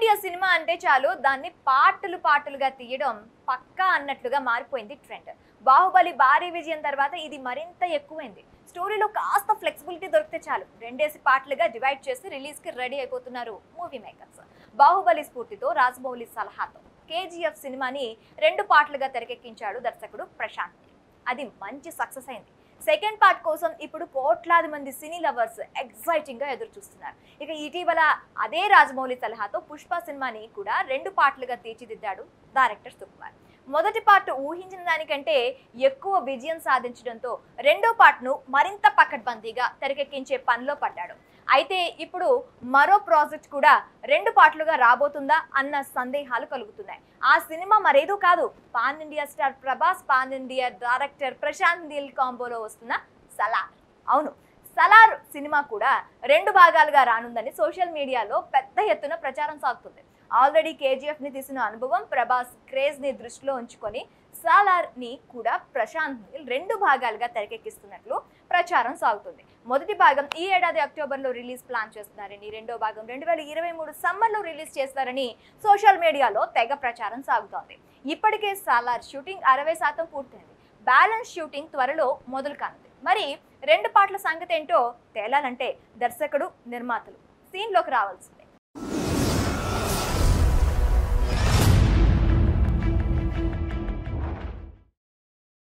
India cinema అంటే చాలు దాన్ని పాటలు పాటలుగా తీయడం పక్కా అన్నట్లుగా మారిపోయింది ట్రెండ్ బాహుబలి భారీ విజయం తర్వాత ఇది మరింత ఎక్కువైంది స్టోరీలో కాస్త ఫ్లెక్సిబిలిటీ దొరికితే చాలు రెండేసి పాటలుగా డివైడ్ చేసి రిలీజ్ కి రెడీ అయిపోతున్నారు మూవీ మేకర్స్ బాహుబలి స్ఫూర్తితో రాజమౌళి సలహాతో కేజీఎఫ్ సినిమాని రెండు పాటలుగా తెరకెక్కించాడు దర్శకుడు ప్రశాంత్ నీల్. అది మంచి సక్సెస్ అయింది సెకండ్ పార్ట్ కోసం ఇప్పుడు కోట్లాది మంది సినీ లవర్స్ ఎక్సైటింగ్ గా ఎదురు చూస్తున్నారు ఇక ఇటీవల అదే రాజమౌళి సలహాతో పుష్ప సినిమాని కూడా రెండు పార్ట్లుగా తీర్చిదిద్దాడు డైరెక్టర్ సుకుమార్ మొదటి పార్ట్ ఊహించిన దానికంటే ఎక్కువ విజయం సాధించడంతో రెండో పార్ట్ను మరింత పకడ్బందీగా తెరకెక్కించే పనిలో పడ్డాడు అయితే ఇప్పుడు మరో ప్రాజెక్ట్ కూడా రెండు పార్ట్లుగా రాబోతుందా అన్న సందేహాలు కలుగుతున్నాయి ఆ సినిమా మరేదో కాదు pan India star Prabhas pan India director Prashanth Neel కాంబోలో వస్తున్న సలార్ అవును సలార్ సినిమా కూడా రెండు భాగాలుగా రానుందని సోషల్ మీడియాలో పెద్ద ఎత్తున ప్రచారం సాగుతుంది ఆల్రెడీ కేజీఎఫ్ ని తీసిన అనుభవం ప్రభాస్ క్రేజ్ ని దృష్టిలో ఉంచుకొని సాలార్ ని కూడా ప్రశాంత్ నీల్ రెండు భాగాలుగా తెరకెక్కిస్తున్నట్లు ప్రచారం సాగుతుంది మొదటి భాగం ఈ ఏడాది అక్టోబర్ లో రిలీజ్ ప్లాన్ చేస్తున్నారని రెండో భాగం రెండు వేల ఇరవై మూడు సమ్మర్ లో రిలీజ్ చేస్తారని సోషల్ మీడియాలో తెగ ప్రచారం సాగుతోంది ఇప్పటికే సాలార్ షూటింగ్ అరవై శాతం పూర్తయింది బ్యాలెన్స్ షూటింగ్ త్వరలో మొదలు కానుంది మరి రెండు పాటల సంగతి ఏంటో తేలాలంటే దర్శకుడు నిర్మాతలు సీన్లోకి రావాల్సిందే